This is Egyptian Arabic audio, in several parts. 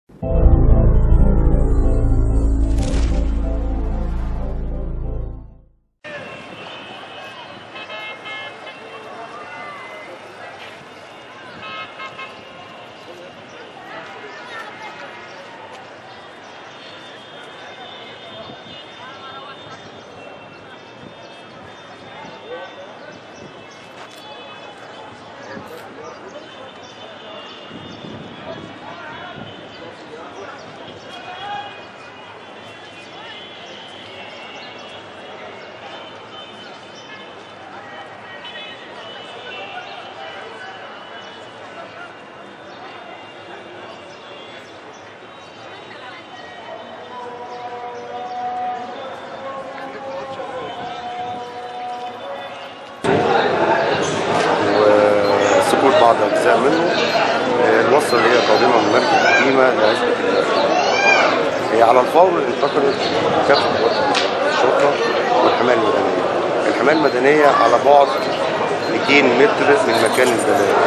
وسقوط بعض اجزاء منه الوصله اللي هي قادمه من المركز القديمه لعزبه الله هي على الفور انتقلت كافه قوات الشرطه والحمايه المدنيه الحمايه المدنيه على بعد 200 متر من مكان البلاغ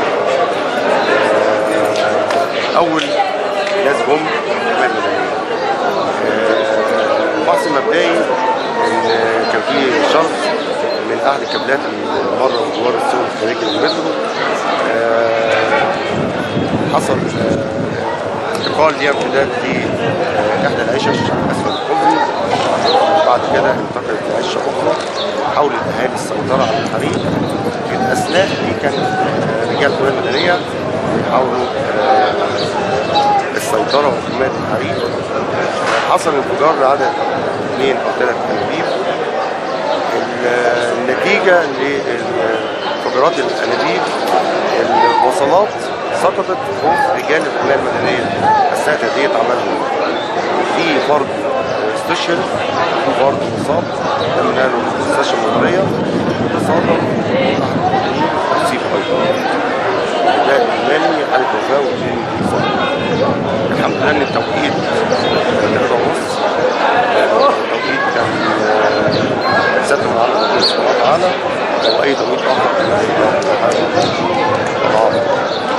اول ناس جم الحمايه المدنيه الفحص المبدئي ان كان في شخص من احد الكابلات اللي مره بجوار السوق الخارجي للمترو آه، حصل آه، انتقال ليها امتداد في آه، احدى العشش اسفل الكوبري وبعد كده انتقلت لعشه اخرى حاولت اهالي السيطره على الحريق في الاثناء دي كان آه، رجال الحمايه المدنيه بيحاولوا آه، السيطره وحمايه الحريق آه، حصل انفجار لعدد اثنين او ثلاث انابيب النتيجة لانفجارات الأنابيب الوصلات سقطت فوق رجال الحماية المدنية أثناء تأدية عملهم في فرد استشهد في فرد مصاب تم نقله للمستشفى المدنية تصادم أصيب أيضا ده الإيماني حالة وفاة واثنين إصابة الحمد لله إن التوقيت ثلاثة ونص التوقيت كان ستر على الله سبحانه وتعالى واي توقيت اخر الله